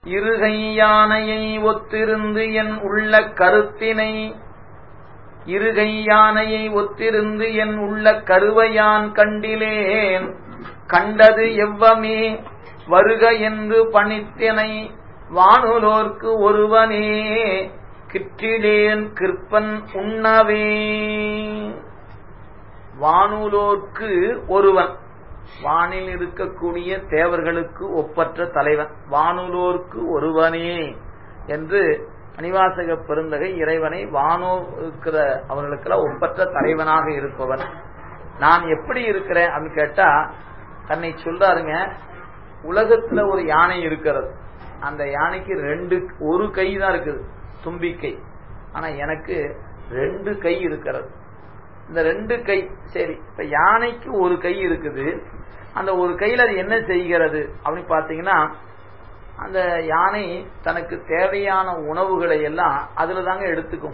இருகை யானையை ஒத்திருந்து என் உள்ள கருத்தினை இருகை யானையை ஒத்திருந்து என் உள்ள கருவையான் கண்டிலேன் கண்டது எவ்வமே வருக என்று பணித்தினை வானுலோர்க்கு ஒருவனே கிற்றிலேன் கிற்பன் உண்ணவே வானுலோர்க்கு ஒருவன் வானில் இருக்கக்கூடிய தேவர்களுக்கு ஒப்பற்ற தலைவன் வானுலோர்க்கு ஒருவனே என்று அணிவாசக பெருந்தகை இறைவனை வானோ இருக்கிற அவர்களுக்கெல்லாம் ஒப்பற்ற தலைவனாக இருப்பவன் நான் எப்படி இருக்கிறேன் அப்படின்னு கேட்டா தன்னை சொல்றாருங்க உலகத்துல ஒரு யானை இருக்கிறது அந்த யானைக்கு ரெண்டு ஒரு கை தான் இருக்குது தும்பிக்கை ஆனா எனக்கு ரெண்டு கை இருக்கிறது இந்த ரெண்டு கை சரி இப்ப யானைக்கு ஒரு கை இருக்குது அந்த ஒரு கையில் அது என்ன செய்கிறது அப்படின்னு பாத்தீங்கன்னா அந்த யானை தனக்கு தேவையான உணவுகளை எல்லாம் அதுல தாங்க எடுத்துக்கும்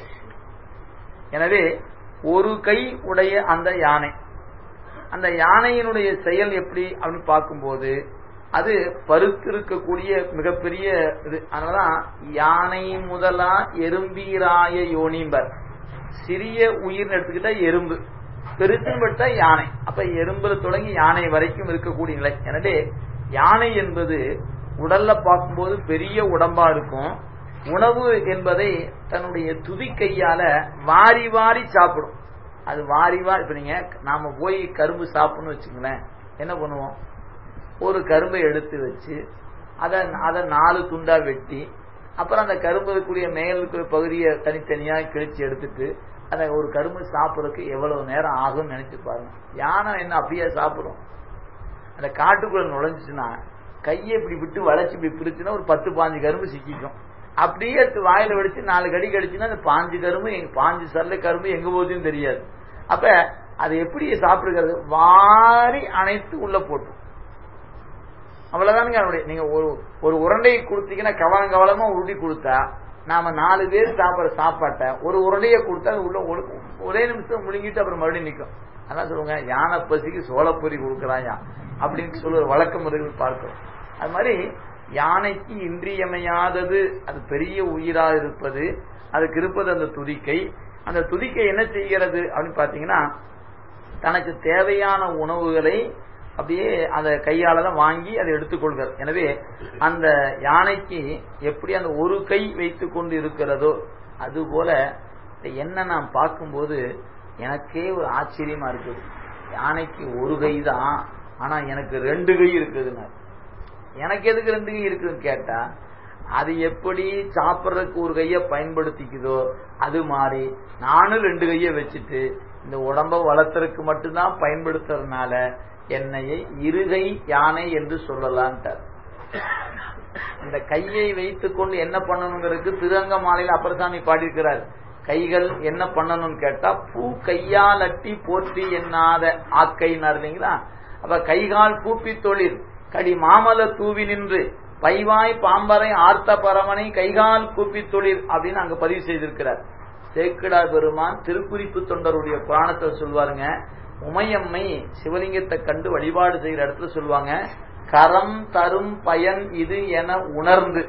எனவே ஒரு கை உடைய அந்த யானை அந்த யானையினுடைய செயல் எப்படி அப்படின்னு பார்க்கும்போது அது பருத்திருக்கக்கூடிய மிகப்பெரிய இது அதனாலதான் யானை முதலா எறும்பீராய யோனிம்பர் சிறிய உயிர் எடுத்துக்கிட்டா எறும்பு பெருசுன்னு பட்டா யானை அப்ப எறும்புல தொடங்கி யானை வரைக்கும் இருக்கக்கூடிய நிலை எனவே யானை என்பது உடல்ல பார்க்கும்போது பெரிய உடம்பா இருக்கும் உணவு என்பதை தன்னுடைய துதி கையால வாரி வாரி சாப்பிடும் அது வாரி வாரி இப்ப நீங்க நாம போய் கரும்பு சாப்பிடணும்னு வச்சுங்களேன் என்ன பண்ணுவோம் ஒரு கரும்பை எடுத்து வச்சு அதை அதை நாலு துண்டா வெட்டி அப்புறம் அந்த கரும்பு இருக்கக்கூடிய மேல் இருக்கிற பகுதியை தனித்தனியா கிழிச்சு எடுத்துட்டு அந்த ஒரு கரும்பு சாப்பிடறதுக்கு எவ்வளவு நேரம் ஆகும்னு நினைச்சு பாருங்க யானை என்ன அப்படியே சாப்பிடும் அந்த காட்டுக்குள்ள நுழைஞ்சிச்சுன்னா கையை இப்படி விட்டு வளைச்சு இப்படி பிரிச்சுன்னா ஒரு பத்து பாஞ்சு கரும்பு சிக்கிக்கும் அப்படியே எடுத்து வாயில வெடிச்சு நாலு கடி கடிச்சுன்னா அந்த பாஞ்சு கரும்பு பாஞ்சு சரல கரும்பு எங்க போகுதுன்னு தெரியாது அப்ப அது எப்படி சாப்பிடுகிறது வாரி அணைத்து உள்ள போட்டு அவ்வளவுதானுங்க அவனுடைய நீங்க ஒரு ஒரு உருண்டையை கொடுத்தீங்கன்னா கவலம் கவலமா உருட்டி கொடுத்தா நாம நாலு பேர் சாப்பிட்ற சாப்பாட்டை ஒரு உருண்டையை கொடுத்தா உள்ள ஒரே நிமிஷம் முழுங்கிட்டு அப்புறம் மறுபடியும் நிற்கும் அதான் சொல்லுவாங்க யானை பசிக்கு சோளப்பொறி கொடுக்குறாயா அப்படின்னு சொல்லுற வழக்க முறைகள் பார்க்கிறோம் அது மாதிரி யானைக்கு இன்றியமையாதது அது பெரிய உயிரா இருப்பது அதுக்கு இருப்பது அந்த துதிக்கை அந்த துதிக்கை என்ன செய்கிறது அப்படின்னு பாத்தீங்கன்னா தனக்கு தேவையான உணவுகளை அப்படியே அந்த கையால தான் வாங்கி அதை எடுத்துக்கொள்கிறது எனவே அந்த யானைக்கு எப்படி அந்த ஒரு கை வைத்து கொண்டு இருக்கிறதோ அது போல என்ன நான் பார்க்கும்போது எனக்கே ஒரு ஆச்சரியமா இருக்குது யானைக்கு ஒரு கை தான் ஆனா எனக்கு ரெண்டு கை இருக்குதுன்னு எனக்கு எதுக்கு ரெண்டு கை இருக்குதுன்னு கேட்டா அது எப்படி சாப்பிட்றதுக்கு ஒரு கைய பயன்படுத்திக்குதோ அது மாதிரி நானும் ரெண்டு கைய வச்சுட்டு இந்த உடம்ப வளர்த்துறதுக்கு மட்டும்தான் பயன்படுத்துறதுனால என்னையை இருகை யானை என்று சொல்லலான்ட்டார் இந்த கையை வைத்துக் கொண்டு என்ன பண்ணணுங்கிறதுக்கு திருஅங்க மாலையில் அப்பரசாமி பாடியிருக்கிறார் கைகள் என்ன பண்ணணும்னு கேட்டா பூ கையால் அட்டி போற்றி எண்ணாத ஆக்கைனார் இல்லைங்களா அப்ப கைகால் கூப்பி தொழில் கடி மாமல தூவி நின்று பைவாய் பாம்பரை ஆர்த்த பரமனை கைகால் கூப்பி தொழில் அப்படின்னு அங்க பதிவு செய்திருக்கிறார் சேக்கிடா பெருமான் திருக்குறிப்பு தொண்டருடைய புராணத்தை சொல்வாருங்க உமையம்மை சிவலிங்கத்தை கண்டு வழிபாடு செய்கிற இடத்துல சொல்லுவாங்க கரம் தரும் பயன் இது என உணர்ந்து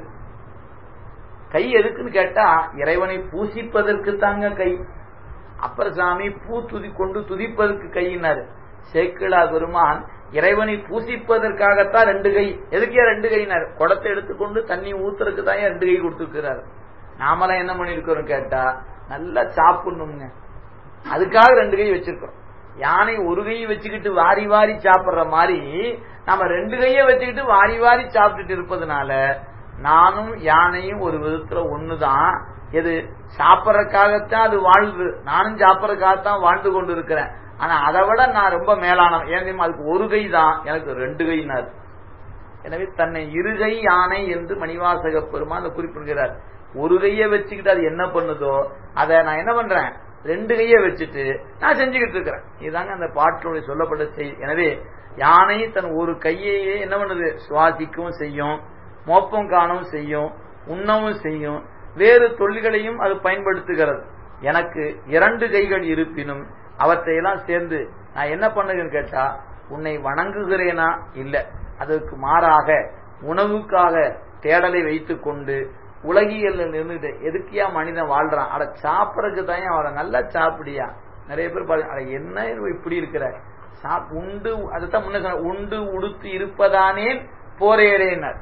கை எதுக்குன்னு கேட்டா இறைவனை பூசிப்பதற்கு தாங்க கை அப்பர் சாமி பூ துதி கொண்டு துதிப்பதற்கு கையினாரு சேக்கிழா பெருமான் இறைவனை பூசிப்பதற்காகத்தான் ரெண்டு கை எதுக்கே ரெண்டு கையினார் குடத்தை எடுத்துக்கொண்டு தண்ணி ஊத்துறதுக்கு தான் ரெண்டு கை கொடுத்துருக்கிறார் நாமெல்லாம் என்ன பண்ணிருக்கிறோம் கேட்டா நல்லா சாப்பிடணுங்க அதுக்காக ரெண்டு கை வச்சிருக்கோம் யானை ஒரு கையை வச்சுக்கிட்டு வாரி வாரி சாப்பிடுற மாதிரி நம்ம ரெண்டு கையை வச்சுக்கிட்டு வாரி வாரி சாப்பிட்டுட்டு இருப்பதுனால நானும் யானையும் ஒரு விதத்துல ஒண்ணுதான் எது சாப்பிட்றதுக்காகத்தான் அது வாழ்வு நானும் சாப்பிட்றதுக்காகத்தான் வாழ்ந்து கொண்டு இருக்கிறேன் ஆனா அதை விட நான் ரொம்ப மேலானவன் ஏன் அதுக்கு ஒரு கை தான் எனக்கு ரெண்டு கைனார் எனவே தன்னை இருகை யானை என்று மணிவாசக பெருமான் குறிப்பிடுகிறார் ஒரு கையை வச்சுக்கிட்டு அது என்ன பண்ணுதோ அதை நான் என்ன பண்றேன் ரெண்டு கையை வச்சுட்டு நான் செஞ்சுக்கிட்டு இருக்கிறேன் இதுதாங்க அந்த பாட்டினுடைய சொல்லப்பட்ட செய்தி எனவே யானை தன் ஒரு கையையே என்ன பண்ணுது சுவாசிக்கவும் செய்யும் மோப்பம் காணவும் செய்யும் உண்ணவும் செய்யும் வேறு தொழில்களையும் அது பயன்படுத்துகிறது எனக்கு இரண்டு கைகள் இருப்பினும் அவற்றையெல்லாம் சேர்ந்து நான் என்ன பண்ணுகிறேன்னு கேட்டா உன்னை வணங்குகிறேனா இல்ல அதற்கு மாறாக உணவுக்காக தேடலை வைத்துக் கொண்டு உலகியல் இருந்துட்டு எதுக்கியா மனிதன் வாழ்றான் அட சாப்பிடறதுக்கு தான் அவளை நல்லா சாப்பிடியா நிறைய பேர் பாருங்க அட என்ன இப்படி இருக்கிற சாப் உண்டு அதுதான் முன்ன சொன்ன, உண்டு உடுத்து இருப்பதானே போரேறேனர்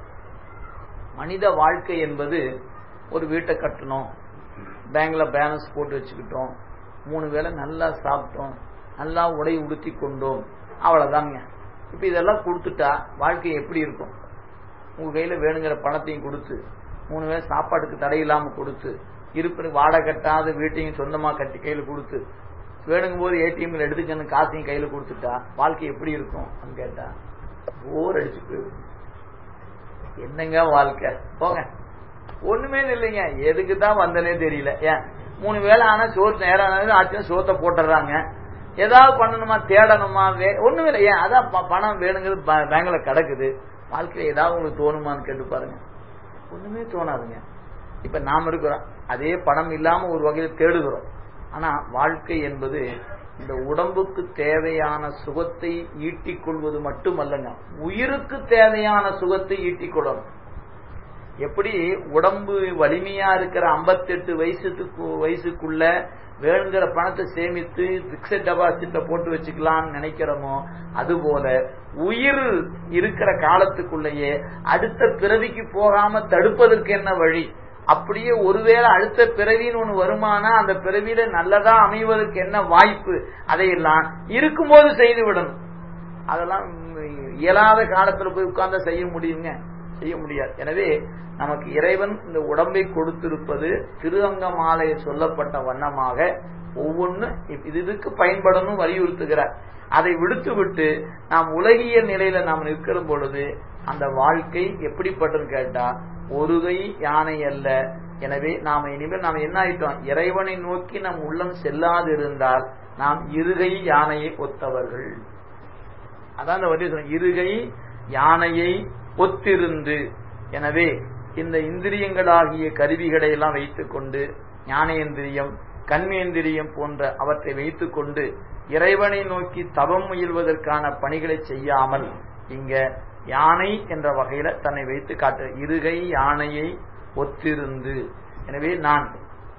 மனித வாழ்க்கை என்பது ஒரு வீட்டை கட்டணும் பேங்க்ல பேலன்ஸ் போட்டு வச்சுக்கிட்டோம் மூணு வேளை நல்லா சாப்பிட்டோம் நல்லா உடை உடுத்தி கொண்டோம் அவ்வளவுதாங்க இப்ப இதெல்லாம் கொடுத்துட்டா வாழ்க்கை எப்படி இருக்கும் உங்க கையில வேணுங்கிற பணத்தையும் கொடுத்து மூணு வேளை சாப்பாட்டுக்கு தடை இல்லாம கொடுத்து இருப்பு வாடகை கட்டாத வீட்டையும் சொந்தமா கட்டி கையில கொடுத்து வேணுங்கும் போது ஏடிஎம்ல எடுத்துக்கணும் காசையும் கையில கொடுத்துட்டா வாழ்க்கை எப்படி இருக்கும் அப்படின்னு கேட்டா போர் அடிச்சு போயிடும் என்னங்க வாழ்க்கை போங்க ஒண்ணுமே இல்லைங்க எதுக்கு தான் வந்தனே தெரியல ஏன் மூணு வேளை ஆனா சோறு நேரம் ஆனது ஆச்சும் சோத்தை போட்டுறாங்க ஏதாவது பண்ணணுமா தேடணுமா வே- ஒண்ணுமே இல்லை ஏன் அதான் ப- பணம் வேணுங்கிறது ப- பேங்க்ல கிடக்குது வாழ்க்கையில ஏதாவது உங்களுக்கு தோணுமான்னு கேட்டு பாருங்க ஒண்ணுமே தோணாதுங்க இப்ப நாம இருக்கிறோம் அதே பணம் இல்லாம ஒரு வகையில் தேடுகிறோம் ஆனா வாழ்க்கை என்பது இந்த உடம்புக்கு தேவையான சுகத்தை ஈட்டிக் கொள்வது மட்டுமல்லங்க உயிருக்கு தேவையான சுகத்தை ஈட்டிக் கொள்ளணும் எப்படி உடம்பு வலிமையா இருக்கிற 58 வயசுக்கு வயசுக்குள்ள வேணுங்கிற பணத்தை சேமித்து பிக்சட் டெபாசிட்ல போட்டு வச்சுக்கலாம்னு நினைக்கிறோமோ அதுபோல உயிர் இருக்கிற காலத்துக்குள்ளேயே அடுத்த பிறவிக்கு போகாம தடுப்பதற்கு என்ன வழி அப்படியே ஒருவேளை அடுத்த பிறவின்னு ஒண்ணு வருமானா அந்த பிறவியில நல்லதா அமைவதற்கு என்ன வாய்ப்பு அதையெல்லாம் இருக்கும்போது செய்து விடணும் அதெல்லாம் இயலாத காலத்துல போய் உட்கார்ந்தா செய்ய முடியுங்க செய்ய முடியாது எனவே நமக்கு இறைவன் இந்த உடம்பை கொடுத்திருப்பது திரு அங்கமாலை சொல்லப்பட்ட வண்ணமாக ஒவ்வொன்னு இது இதுக்கு பயன்படணும் வலியுறுத்துகிறார் அதை விடுத்து விட்டு நாம் உலகியல் நிலையில நாம் நிற்கிற பொழுது அந்த வாழ்க்கை எப்படிப்பட்டதுன்னு கேட்டா ஒருகை யானை அல்ல எனவே நாம இனிமேல் நாம் என்ன ஆயிட்டோம் இறைவனை நோக்கி நம் உள்ளம் செல்லாது இருந்தால் நாம் இருகை யானையை ஒத்தவர்கள் அதான் அந்த வரி சொன்ன இருகை யானையை ஒத்திருந்து எனவே இந்த இந்திரியங்களாகிய கருவிகளை எல்லாம் வைத்துக்கொண்டு ஞானேந்திரியம் கண்மேந்திரியம் போன்ற அவற்றை வைத்துக்கொண்டு இறைவனை நோக்கி தவம் முயல்வதற்கான பணிகளை செய்யாமல் இங்க யானை என்ற வகையில தன்னை வைத்து காட்டு இருகை யானையை ஒத்திருந்து எனவே நான்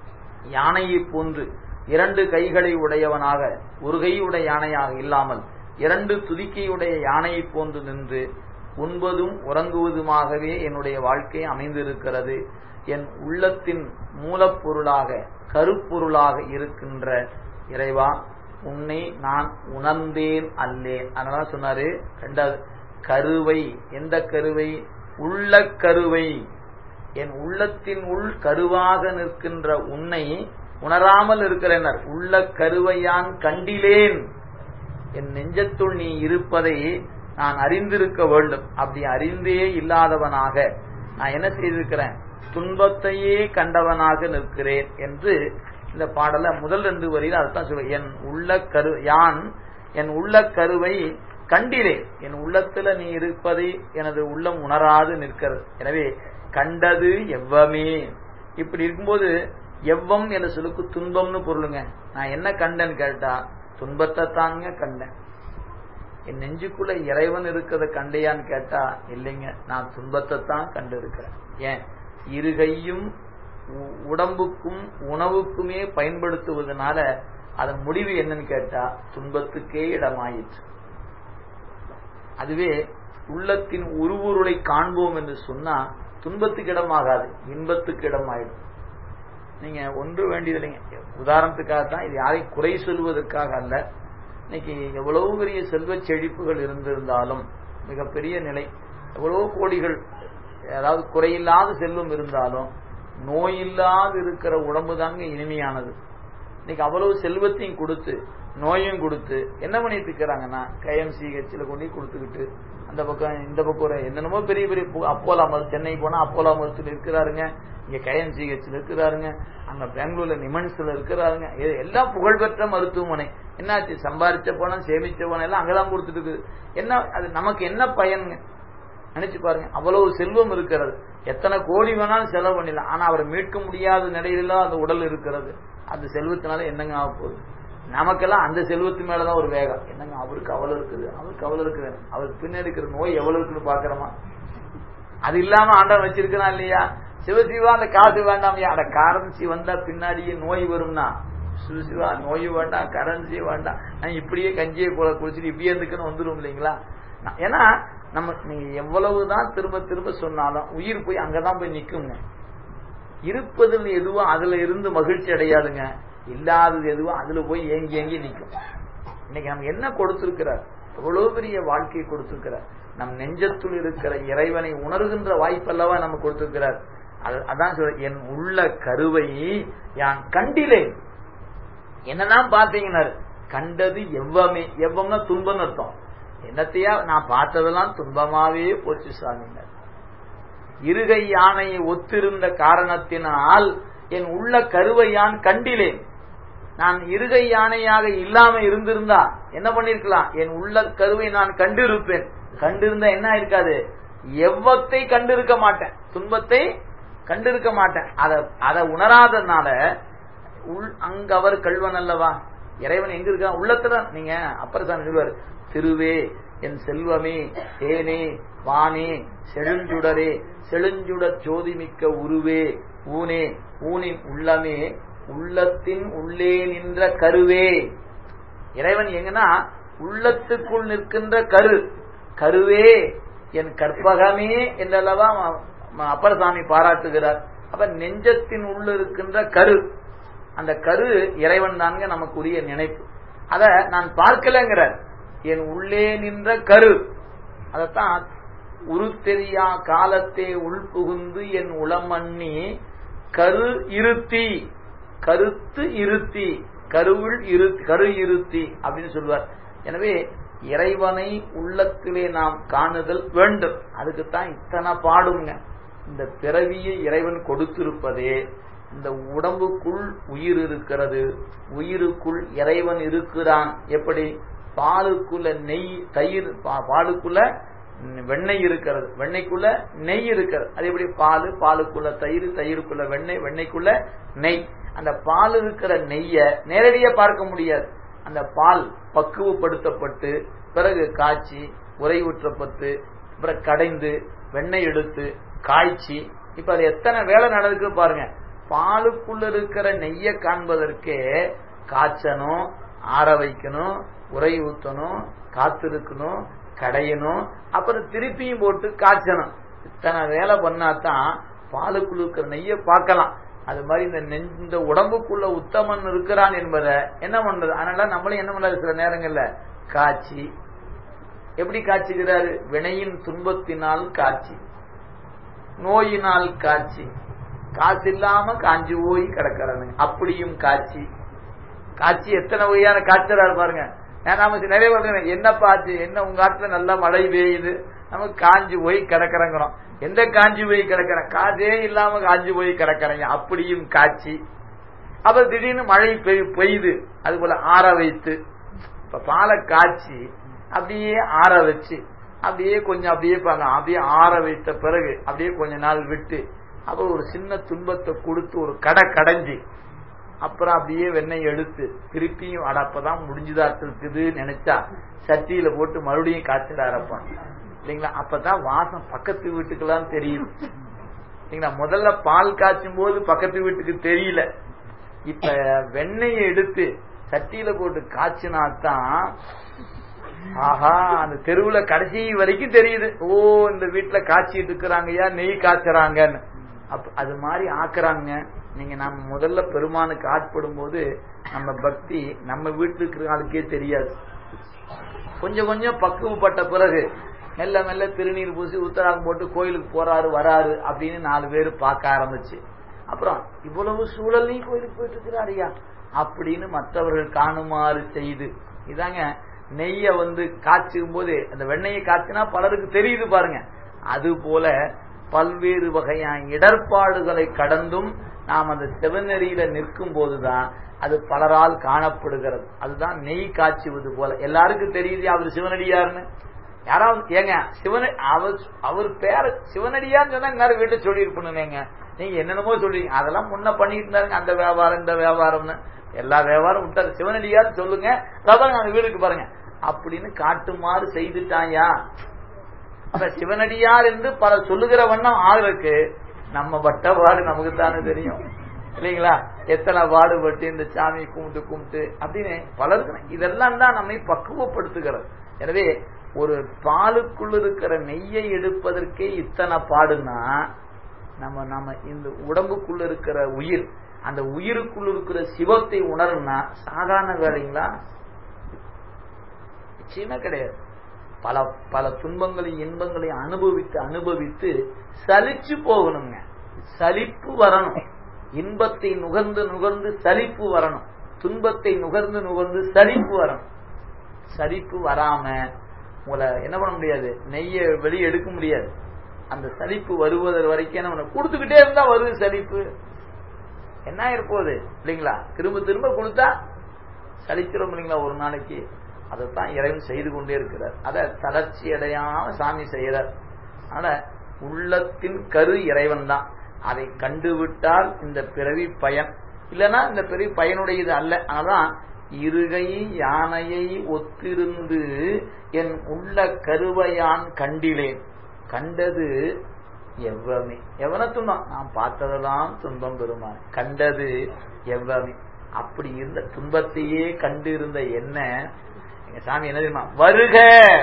யானையை போன்று இரண்டு கைகளை உடையவனாக ஒரு கையுடைய யானையாக இல்லாமல் இரண்டு துதிக்கையுடைய யானையை போன்று நின்று உண்பதும் உறங்குவதுமாகவே என்னுடைய வாழ்க்கை அமைந்திருக்கிறது என் உள்ளத்தின் மூலப்பொருளாக கருப்பொருளாக இருக்கின்ற இறைவா உன்னை நான் உணர்ந்தேன் அல்லேன் அதனால சொன்னாரு ரெண்டாவது கருவை எந்த கருவை உள்ள கருவை என் உள்ளத்தின் உள் கருவாக நிற்கின்ற உன்னை உணராமல் இருக்கிறனர் உள்ள கருவையான் கண்டிலேன் என் நெஞ்சத்துள் நீ இருப்பதை நான் அறிந்திருக்க வேண்டும் அப்படி அறிந்தே இல்லாதவனாக நான் என்ன செய்திருக்கிறேன் துன்பத்தையே கண்டவனாக நிற்கிறேன் என்று இந்த பாடல முதல் ரெண்டு வரியில் அதுதான் சொல்ல என் உள்ள கரு யான் என் உள்ள கருவை கண்டிலேன் என் உள்ளத்துல நீ இருப்பதை எனது உள்ளம் உணராது நிற்கிறது எனவே கண்டது எவ்வமே இப்படி இருக்கும்போது எவ்வம் என்ற சொல்லுக்கு துன்பம்னு பொருளுங்க நான் என்ன கண்டேன்னு கேட்டா துன்பத்தை தாங்க கண்டேன் என் நெஞ்சுக்குள்ள இறைவன் இருக்கிறத கண்டையான்னு கேட்டா இல்லைங்க நான் துன்பத்தை தான் கண்டு இருக்கிறேன் ஏன் இருகையும் உடம்புக்கும் உணவுக்குமே பயன்படுத்துவதனால அதன் முடிவு என்னன்னு கேட்டா துன்பத்துக்கே இடமாயிற்று அதுவே உள்ளத்தின் உருவுருளை காண்போம் என்று சொன்னா துன்பத்துக்கு இடமாகாது இன்பத்துக்கு இடமாயிடும் நீங்க ஒன்று வேண்டியது இல்லைங்க உதாரணத்துக்காக தான் இது யாரையும் குறை சொல்வதற்காக அல்ல இன்னைக்கு எவ்வளவு பெரிய செல்வ செழிப்புகள் இருந்திருந்தாலும் மிகப்பெரிய நிலை எவ்வளவு கோடிகள் அதாவது குறையில்லாத செல்வம் இருந்தாலும் நோய் இல்லாது இருக்கிற உடம்பு தாங்க இனிமையானது இன்னைக்கு அவ்வளவு செல்வத்தையும் கொடுத்து நோயும் கொடுத்து என்ன பண்ணிட்டு இருக்கிறாங்கன்னா கேஎம்சிஹெச்சில் கொண்டு கொடுத்துக்கிட்டு அந்த பக்கம் இந்த பக்கம் ஒரு என்னென்னமோ பெரிய பெரிய அப்போலா மருத்துவ சென்னை போனா அப்போலா மருத்துவத்தில் இருக்கிறாருங்க இங்க கேஎம்சிஹெச்சில் இருக்கிறாருங்க அங்க பெங்களூர்ல நிமன்ஸ்ல இருக்கிறாருங்க எல்லாம் புகழ்பெற்ற மருத்துவமனை என்னாச்சு சம்பாரிச்ச பணம் சேமிச்ச பணம் எல்லாம் அங்கதான் கொடுத்துட்டு இருக்குது என்ன அது நமக்கு என்ன பயனுங்க நினைச்சு பாருங்க அவ்வளவு செல்வம் இருக்கிறது எத்தனை கோடி வேணாலும் செலவு பண்ணிடலாம் ஆனா அவரை மீட்க முடியாத நிலையில அந்த உடல் இருக்கிறது அந்த செல்வத்தினால என்னங்க ஆக போகுது நமக்கெல்லாம் அந்த செல்வத்து மேலதான் ஒரு வேகம் என்னங்க அவருக்கு அவ்வளவு இருக்குது அவருக்கு அவ்வளவு இருக்குது அவருக்கு பின்னாடி இருக்கிற நோய் எவ்வளவு இருக்குன்னு பாக்குறோமா அது இல்லாம ஆண்டவன் வச்சிருக்கிறான் இல்லையா சிவசிவா அந்த காசு வேண்டாமையா அட கரன்சி வந்தா பின்னாடியே நோய் வரும்னா சிவசிவா நோய் வேண்டாம் கரன்சி வேண்டாம் நான் இப்படியே கஞ்சியை போல குடிச்சிட்டு இப்படியே இருந்துக்குன்னு வந்துடும் இல்லைங்களா நான்- ஏன்னா நம்ம நீங்க எவ்வளவுதான் திரும்ப திரும்ப சொன்னாலும் உயிர் போய் அங்கதான் போய் நிக்குங்க இருப்பதில் எதுவோ அதுல இருந்து மகிழ்ச்சி அடையாதுங்க இல்லாதது எதுவோ அதுல போய் ஏங்கி ஏங்கி நிக்கும் இன்னைக்கு நமக்கு என்ன கொடுத்திருக்கிறார் எவ்வளவு பெரிய வாழ்க்கையை கொடுத்திருக்கிறார் நம் நெஞ்சத்துள் இருக்கிற இறைவனை உணர்கின்ற வாய்ப்பல்லவா நமக்கு கொடுத்திருக்கிறார் அது- அதான் சொல்ற என் உள்ள கருவை யான் கண்டிலேன் என்னதான் பாத்தீங்கன்னா கண்டது எவ்வமே எவ்வம்னா துன்பம்னு அர்த்தம் என்னத்தையா நான் பார்த்ததெல்லாம் துன்பமாவே போச்சு சாமிங்க இருகை யானையை ஒத்திருந்த காரணத்தினால் என் உள்ள கருவை யான் கண்டிலேன் நான் இருகை யானையாக இல்லாம இருந்திருந்தா என்ன பண்ணிருக்கலாம் என் உள்ள கருவை நான் கண்டிருப்பேன் கண்டிருந்தா என்ன இருக்காது எவ்வத்தை கண்டிருக்க மாட்டேன் துன்பத்தை கண்டிருக்க மாட்டேன் அத அதை உணராதனால உள் அங்க அவர் கல்வன் அல்லவா இறைவன் எங்க இருக்கான் உள்ளத்துல நீங்க அப்புறம் தான் சொல்லுவார் திருவே என் செல்வமே தேனே வானே செழுஞ்சுடரே செழுஞ்சுடர் ஜோதிமிக்க உருவே ஊனே ஊனின் உள்ளமே உள்ளத்தின் உள்ளே நின்ற கருவே இறைவன் எங்கன்னா உள்ளத்துக்குள் நிற்கின்ற கரு கருவே என் கற்பகமே என்றல்லவா ம- ம- அப்பரசாமி பாராட்டுகிறார் அப்ப நெஞ்சத்தின் உள்ள இருக்கின்ற கரு அந்த கரு இறைவன் தாங்க நமக்குரிய நினைப்பு அத நான் பார்க்கலங்கிறார் என் உள்ளே நின்ற கரு அதத்தான் உருத்தெரியா காலத்தே உள்புகுந்து என் உளமண்ணி கரு இருத்தி கருத்து இருத்தி கருவுள் இரு கரு இருத்தி அப்படின்னு சொல்லுவார் எனவே இறைவனை உள்ளத்திலே நாம் காணுதல் வேண்டும் அதுக்குத்தான் இத்தனை பாடுங்க இந்த பிறவியை இறைவன் கொடுத்திருப்பதே இந்த உடம்புக்குள் உயிர் இருக்கிறது உயிருக்குள் இறைவன் இருக்கிறான் எப்படி பாலுக்குள்ள நெய் தயிர் பா- பாலுக்குள்ள வெண்ணெய் இருக்கிறது வெண்ணெய்க்குள்ள நெய் இருக்கிறது அது எப்படி பால் பாலுக்குள்ள தயிர் தயிருக்குள்ள வெண்ணெய் வெண்ணெய்க்குள்ள நெய் அந்த பால் இருக்கிற நெய்ய நேரடியா பார்க்க முடியாது அந்த பால் பக்குவப்படுத்தப்பட்டு பிறகு காய்ச்சி உறைவுற்றப்பட்டு அப்புறம் கடைந்து வெண்ணெய் எடுத்து காய்ச்சி இப்ப அது எத்தனை வேலை நடக்குது பாருங்க பாலுக்குள்ள இருக்கிற நெய்ய காண்பதற்கே காய்ச்சணும் ஆற வைக்கணும் உரை ஊத்தணும் காத்திருக்கணும் கடையணும் அப்புறம் திருப்பியும் போட்டு காய்ச்சணும் இத்தனை வேலை பண்ணாதான் பாலுக்குள்ள இருக்கிற நெய்ய பார்க்கலாம் அது மாதிரி இந்த நெஞ்ச இந்த உடம்புக்குள்ள உத்தமன் இருக்கிறான் என்பதை என்ன பண்றது அதனால நம்மளும் என்ன பண்றது சில நேரங்கள்ல காய்ச்சி எப்படி காய்ச்சுகிறாரு வினையின் துன்பத்தினால் காட்சி நோயினால் காட்சி காசு இல்லாம காஞ்சி போய் கிடக்கிறானுங்க அப்படியும் காட்சி காட்சி எத்தனை வகையான காய்ச்சலா பாருங்க ஏன் நாம சில நிறைய பேர் என்னப்பா ஆச்சு என்ன உங்க ஆத்துல நல்லா மழை பெய்யுது நமக்கு காஞ்சி போய் கிடக்கிறோங்கிறோம் எந்த காஞ்சி போய் கிடக்கிற காசே இல்லாம காஞ்சி போய் கிடக்கிறீங்க அப்படியும் காட்சி அப்புறம் திடீர்னு மழை பெய்- பெய்யுது அது போல ஆற வைத்து இப்ப பாலை காய்ச்சி அப்படியே ஆற வச்சு அப்படியே கொஞ்சம் அப்படியே பாருங்க அப்படியே ஆற வைத்த பிறகு அப்படியே கொஞ்ச நாள் விட்டு அப்புறம் ஒரு சின்ன துன்பத்தை கொடுத்து ஒரு கடை கடைஞ்சி அப்புறம் அப்படியே வெண்ணெய் எடுத்து திருப்பியும் அட அப்பதான் முடிஞ்சுதா இருக்குது நினைச்சா சட்டியில போட்டு மறுபடியும் காய்ச்சலாரப்பான் இல்லைங்களா அப்பதான் வாசம் பக்கத்து வீட்டுக்கெல்லாம் தெரியும் இல்லைங்களா முதல்ல பால் காய்ச்சும் போது பக்கத்து வீட்டுக்கு தெரியல இப்ப வெண்ணெயை எடுத்து சட்டியில போட்டு காய்ச்சினாத்தான் ஆஹா அந்த தெருவுல கடைசி வரைக்கும் தெரியுது ஓ இந்த வீட்டுல காய்ச்சிட்டு இருக்கிறாங்கய்யா நெய் காய்ச்சறாங்கன்னு அப்ப அது மாதிரி ஆக்குறாங்க நீங்க நம்ம முதல்ல பெருமானுக்கு ஆட்படும் போது நம்ம பக்தி நம்ம வீட்டுல இருக்கிற ஆளுக்கே தெரியாது கொஞ்சம் கொஞ்சம் பக்குவப்பட்ட பிறகு மெல்ல மெல்ல திருநீர் பூசி உத்தராகம் போட்டு கோயிலுக்கு போறாரு வராரு அப்படின்னு நாலு பேர் பார்க்க ஆரம்பிச்சு அப்புறம் இவ்வளவு சூழல்லையும் கோயிலுக்கு போயிட்டு இருக்கிறாரியா அப்படின்னு மற்றவர்கள் காணுமாறு செய்து இதாங்க நெய்ய வந்து காய்ச்சும் போது அந்த வெண்ணெயை காய்ச்சினா பலருக்கு தெரியுது பாருங்க அது போல பல்வேறு வகையான இடர்பாடுகளை கடந்தும் நாம் அந்த சிவநெறியில நிற்கும் போதுதான் அது பலரால் காணப்படுகிறது அதுதான் நெய் காய்ச்சுவது போல எல்லாருக்கும் தெரியுது அவர் சிவனடியார்னு யாராவது ஏங்க சிவன அவர் அவர் பேர சிவனடியான்னு சொன்னா எல்லாரும் வீட்டை சொல்லியிருப்பணுங்க நீங்க என்னென்னமோ சொல்றீங்க அதெல்லாம் முன்ன பண்ணிட்டு இருந்தாருங்க அந்த வியாபாரம் இந்த வியாபாரம்னு எல்லா வியாபாரம் விட்டாரு சிவனடியார் சொல்லுங்க அதான் நாங்க வீடுக்கு பாருங்க அப்படின்னு காட்டுமாறு செய்துட்டாயா அப்ப சிவனடியார் என்று பல சொல்லுகிற வண்ணம் ஆளுக்கு நம்ம பட்ட பாடு நமக்கு தானே தெரியும் இல்லைங்களா எத்தனை பாடுபட்டு இந்த சாமி கும்பிட்டு கும்பிட்டு அப்படின்னு பலருக்கு இதெல்லாம் தான் நம்மை பக்குவப்படுத்துகிறது எனவே ஒரு பாலுக்குள் இருக்கிற நெய்யை எடுப்பதற்கே இத்தனை பாடுனா நம்ம நம்ம இந்த உடம்புக்குள்ள இருக்கிற உயிர் அந்த உயிருக்குள்ள இருக்கிற சிவத்தை உணரும்னா சாதாரண வேலைங்களா நிச்சயமே கிடையாது பல பல துன்பங்களையும் இன்பங்களையும் அனுபவித்து அனுபவித்து சலிச்சு போகணுங்க சலிப்பு வரணும் இன்பத்தை நுகர்ந்து நுகர்ந்து சலிப்பு வரணும் துன்பத்தை நுகர்ந்து நுகர்ந்து சலிப்பு வரணும் சலிப்பு வராம உங்களை என்ன பண்ண முடியாது நெய்ய வெளியே எடுக்க முடியாது அந்த சலிப்பு வருவதற்கு வரைக்கும் என்ன பண்ண கொடுத்துக்கிட்டே இருந்தா வருது சலிப்பு என்ன இருப்போது இல்லைங்களா திரும்ப திரும்ப கொடுத்தா சலிக்கிறோம் இல்லைங்களா ஒரு நாளைக்கு அதைத்தான் இறைவன் செய்து கொண்டே இருக்கிறார் அத தளர்ச்சி அடையாம சாமி செய்யறார் ஆனா உள்ளத்தின் கரு இறைவன் தான் அதை கண்டுவிட்டால் இந்த பிறவி பயன் இல்லைன்னா இந்த பிறவி பயனுடையது அல்ல அதனால்தான் இருகை யானையை ஒத்திருந்து என் உள்ள கருவையான் கண்டிலேன் கண்டது எவ்வமே எவன துன்பம் நான் பார்த்ததெல்லாம் துன்பம் பெறுமான் கண்டது எவ்வமே அப்படி இருந்த துன்பத்தையே கண்டு இருந்த என்ன எங்க சாமி என்ன தெரியுமா வருக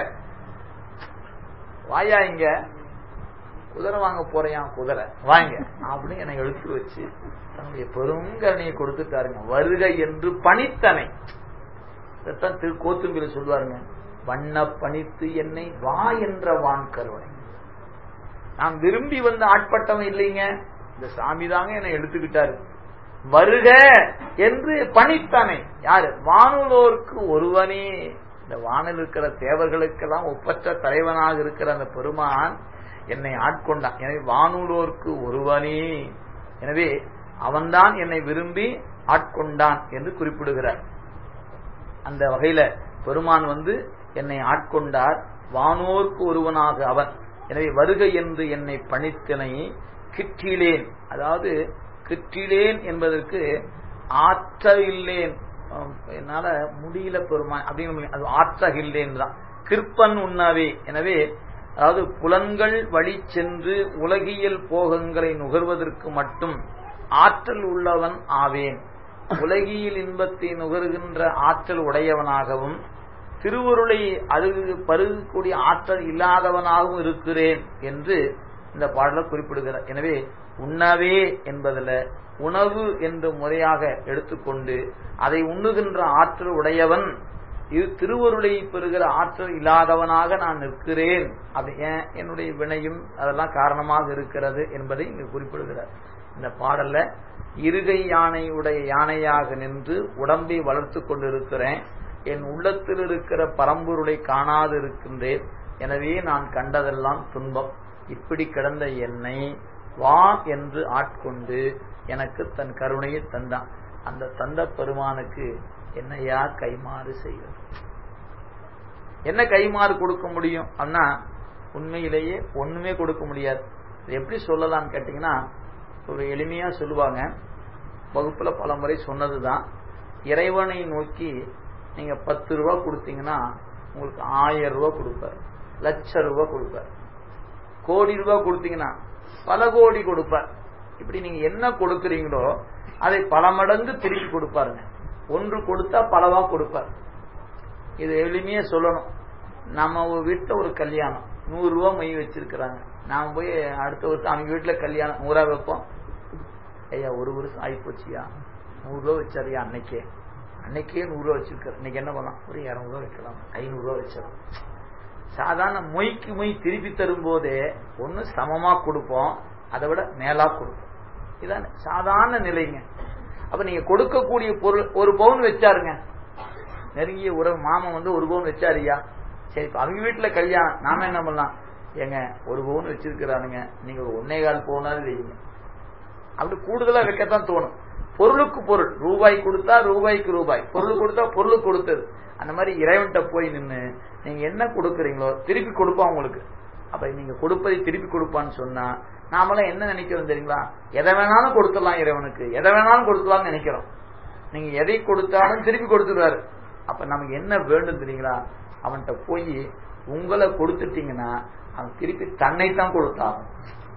வாயா இங்க குதிரை வாங்க போறையான் குதிரை வாங்க அப்படின்னு என்னை எழுத்து வச்சு தன்னுடைய பெருங்கரணையை கொடுத்துட்டாருங்க வருக என்று பணித்தனை இதைத்தான் திரு கோத்தும்பில சொல்லுவாருங்க வண்ண பணித்து என்னை வா என்ற வான் கருணை நான் விரும்பி வந்து ஆட்பட்டவன் இல்லைங்க இந்த சாமி தாங்க என்னை எடுத்துக்கிட்டாரு வருக என்று பணித்தானே யாரு வானுலோருக்கு ஒருவனே இந்த வானில் இருக்கிற தேவர்களுக்கெல்லாம் ஒப்பற்ற தலைவனாக இருக்கிற அந்த பெருமான் என்னை ஆட்கொண்டான் எனவே வானுலோருக்கு ஒருவனே எனவே அவன்தான் என்னை விரும்பி ஆட்கொண்டான் என்று குறிப்பிடுகிறார் அந்த வகையில பெருமான் வந்து என்னை ஆட்கொண்டார் வானோர்க்கு ஒருவனாக அவன் எனவே வருக என்று என்னை பணித்தனை கிற்றிலேன் அதாவது கிற்றிலேன் என்பதற்கு ஆற்றகில்லேன் என்னால முடியல பெருமான் அப்படின்னு அது ஆற்றகில்லேன் தான் கிருப்பன் உண்ணாவே எனவே அதாவது புலன்கள் வழி சென்று உலகியல் போகங்களை நுகர்வதற்கு மட்டும் ஆற்றல் உள்ளவன் ஆவேன் உலகியல் இன்பத்தை நுகர்கின்ற ஆற்றல் உடையவனாகவும் திருவருளை அருகு பருகக்கூடிய ஆற்றல் இல்லாதவனாகவும் இருக்கிறேன் என்று இந்த பாடல குறிப்பிடுகிறார் எனவே உண்ணவே என்பதுல உணவு என்று முறையாக எடுத்துக்கொண்டு அதை உண்ணுகின்ற ஆற்றல் உடையவன் இது திருவருளை பெறுகிற ஆற்றல் இல்லாதவனாக நான் நிற்கிறேன் அது ஏன் என்னுடைய வினையும் அதெல்லாம் காரணமாக இருக்கிறது என்பதை இங்கு குறிப்பிடுகிறார் இந்த பாடல்ல இருகை யானையுடைய யானையாக நின்று உடம்பை வளர்த்து கொண்டிருக்கிறேன் என் உள்ளத்தில் இருக்கிற பரம்பொருளை காணாது இருக்கின்றேன் எனவே நான் கண்டதெல்லாம் துன்பம் இப்படி கிடந்த என்னை வா என்று ஆட்கொண்டு எனக்கு தன் கருணையை தந்தான் அந்த தந்த பெருமானுக்கு என்னையா கைமாறு செய்வது என்ன கைமாறு கொடுக்க முடியும் அண்ணா உண்மையிலேயே ஒண்ணுமே கொடுக்க முடியாது எப்படி சொல்லலாம்னு கேட்டீங்கன்னா ஒரு எளிமையா சொல்லுவாங்க வகுப்புல பல முறை சொன்னதுதான் இறைவனை நோக்கி நீங்க பத்து ரூபா கொடுத்தீங்கன்னா உங்களுக்கு ஆயிரம் ரூபாய் கொடுப்பார் லட்ச ரூபாய் கொடுப்பார் கோடி ரூபாய் கொடுத்தீங்கன்னா பல கோடி கொடுப்பார் இப்படி நீங்க என்ன கொடுக்குறீங்களோ அதை பல மடங்கு திருப்பி கொடுப்பாருங்க ஒன்று கொடுத்தா பலவா கொடுப்பார் இது எளிமையா சொல்லணும் நம்ம வீட்டுல ஒரு கல்யாணம் நூறு ரூபா மை வச்சிருக்கிறாங்க நாம போய் அடுத்த வருஷம் அவங்க வீட்டுல கல்யாணம் நூறா வைப்போம் ஐயா ஒரு வருஷம் ஆகி போச்சியா நூறு ரூபா வச்சாரியா அன்னைக்கே அன்னைக்கே நூறு ரூபா வச்சிருக்காரு இன்னைக்கு என்ன பண்ணலாம் ஒரு இருநூறு ரூபா வைக்கலாம் ஐநூறு ரூபா வச்சிடலாம் சாதாரண மொய்க்கு மொய் திருப்பி தரும் போதே ஒன்னு சமமா கொடுப்போம் அதை விட மேலா கொடுப்போம் இதான் சாதாரண நிலைங்க அப்ப நீங்க கொடுக்கக்கூடிய பொருள் ஒரு பவுன் வச்சாருங்க நெருங்கிய உறவு மாமன் வந்து ஒரு பவுன் வச்சாருயா சரி இப்ப அவங்க வீட்டுல கல்யாணம் நாம என்ன பண்ணலாம் ஏங்க ஒரு பவுன் வச்சிருக்கிறானுங்க நீங்க ஒரு ஒன்னே கால் பவுனாலும் வைங்க அப்படி கூடுதலா வைக்கத்தான் தோணும் பொருளுக்கு பொருள் ரூபாய் கொடுத்தா ரூபாய்க்கு ரூபாய் பொருள் கொடுத்தா பொருளுக்கு கொடுத்தது அந்த மாதிரி இறைவன்கிட்ட போய் நின்று நீங்க என்ன கொடுக்குறீங்களோ திருப்பி கொடுப்பான் உங்களுக்கு அப்ப நீங்க கொடுப்பதை திருப்பி கொடுப்பான்னு சொன்னா நாமெல்லாம் என்ன நினைக்கிறோம் தெரியுங்களா எதை வேணாலும் கொடுத்துடலாம் இறைவனுக்கு எதை வேணாலும் கொடுத்துடலாம்னு நினைக்கிறோம் நீங்க எதை கொடுத்தாலும் திருப்பி கொடுத்துருவாரு அப்ப நமக்கு என்ன வேண்டும் தெரியுங்களா அவன்கிட்ட போய் உங்களை கொடுத்துட்டீங்கன்னா அவன் திருப்பி தன்னைத்தான் கொடுத்தாகும்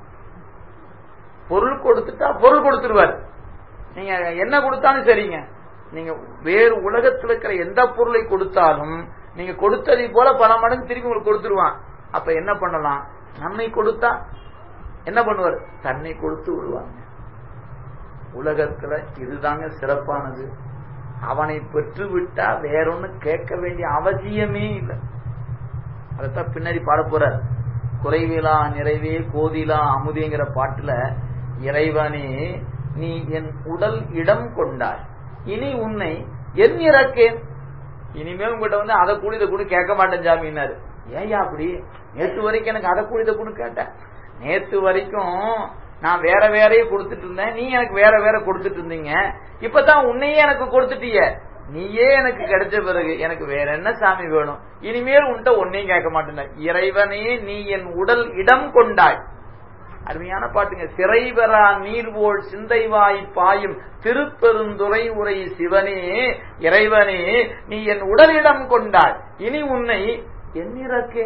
பொருள் கொடுத்துட்டா பொருள் கொடுத்துருவார் நீங்க என்ன கொடுத்தாலும் சரிங்க நீங்க வேறு உலகத்தில் இருக்கிற எந்த பொருளை கொடுத்தாலும் நீங்க கொடுத்ததை போல பல மடங்கு திருப்பி உங்களுக்கு கொடுத்துருவான் அப்ப என்ன பண்ணலாம் நம்மை கொடுத்தா என்ன பண்ணுவார் தன்னை கொடுத்து விடுவாங்க உலகத்துல இதுதாங்க சிறப்பானது அவனை பெற்று விட்டா வேறொன்னு கேட்க வேண்டிய அவசியமே இல்லை அதைத்தான் பின்னாடி பாட போறார் குறைவிலா நிறைவே கோதிலா அமுதிங்கிற பாட்டுல இறைவனே நீ என் உடல் இடம் கொண்டாய் இனி உன்னை என் இறக்கேன் இனிமேல் உங்ககிட்ட வந்து அதை கூட இதை கூட கேட்க மாட்டேன் ஜாமீனாரு ஏயா அப்படி நேற்று வரைக்கும் எனக்கு அதை கூட இதை கூட கேட்டேன் நேற்று வரைக்கும் நான் வேற வேறையே கொடுத்துட்டு இருந்தேன் நீ எனக்கு வேற வேற கொடுத்துட்டு இருந்தீங்க இப்பதான் உன்னையே எனக்கு கொடுத்துட்டிய நீயே எனக்கு கிடைச்ச பிறகு எனக்கு வேற என்ன சாமி வேணும் இனிமேல் உன்ட்ட ஒன்னையும் கேட்க மாட்டேன் இறைவனே நீ என் உடல் இடம் கொண்டாய் அருமையான பாட்டுங்க சிறைபெறா நீர்வோள் சிந்தைவாய் பாயும் திருப்பெருந்துறை உரை சிவனே இறைவனே நீ என் உடலிடம் கொண்டாய் இனி உன்னை என்னிறக்கே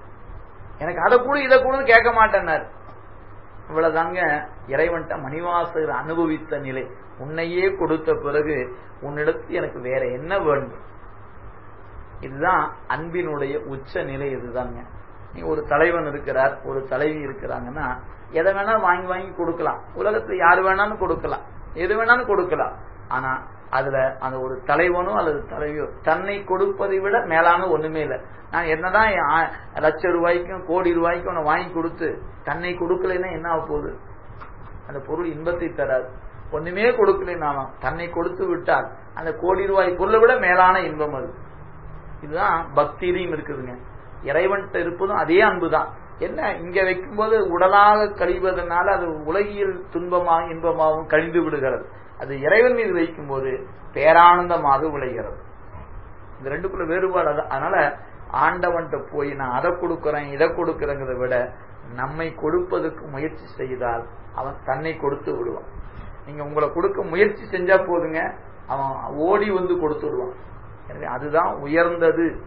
எனக்கு அதை கூட இதை கூட கேட்க மாட்டேன்னார் இவ்வளவுதாங்க இறைவன்ட்ட மணிவாசகர் அனுபவித்த நிலை உன்னையே கொடுத்த பிறகு உன்னிடத்து எனக்கு வேற என்ன வேண்டும் இதுதான் அன்பினுடைய உச்ச நிலை இதுதாங்க நீ ஒரு தலைவன் இருக்கிறார் ஒரு தலைவி இருக்கிறாங்கன்னா எதை வேணா வாங்கி வாங்கி கொடுக்கலாம் உலகத்துல யாரு வேணாலும் கொடுக்கலாம் எது வேணாலும் கொடுக்கலாம் ஆனா அதுல அந்த ஒரு தலைவனோ அல்லது தலைவியோ தன்னை கொடுப்பதை விட மேலான ஒண்ணுமே இல்லை நான் என்னதான் லட்ச ரூபாய்க்கும் கோடி ரூபாய்க்கும் உன்னை வாங்கி கொடுத்து தன்னை கொடுக்கலைன்னா என்ன ஆக போகுது அந்த பொருள் இன்பத்தை தராது ஒண்ணுமே கொடுக்கலைன்னா தன்னை கொடுத்து விட்டால் அந்த கோடி ரூபாய் பொருளை விட மேலான இன்பம் அது இதுதான் பக்தியிலையும் இருக்குதுங்க இறைவன்கிட்ட இருப்பதும் அதே அன்புதான் என்ன இங்க வைக்கும்போது உடலாக கழிவதனால அது உலகியல் துன்பமாக இன்பமாகவும் கழிந்து விடுகிறது அது இறைவன் மீது வைக்கும் போது பேரானந்தமாக விளைகிறது இந்த ரெண்டுக்குள்ள வேறுபாடு அதனால ஆண்டவன்கிட்ட போய் நான் அதை கொடுக்கறேன் இதை கொடுக்கறேங்கிறத விட நம்மை கொடுப்பதற்கு முயற்சி செய்தால் அவன் தன்னை கொடுத்து விடுவான் நீங்க உங்களை கொடுக்க முயற்சி செஞ்சா போதுங்க அவன் ஓடி வந்து கொடுத்து விடுவான் எனவே அதுதான் உயர்ந்தது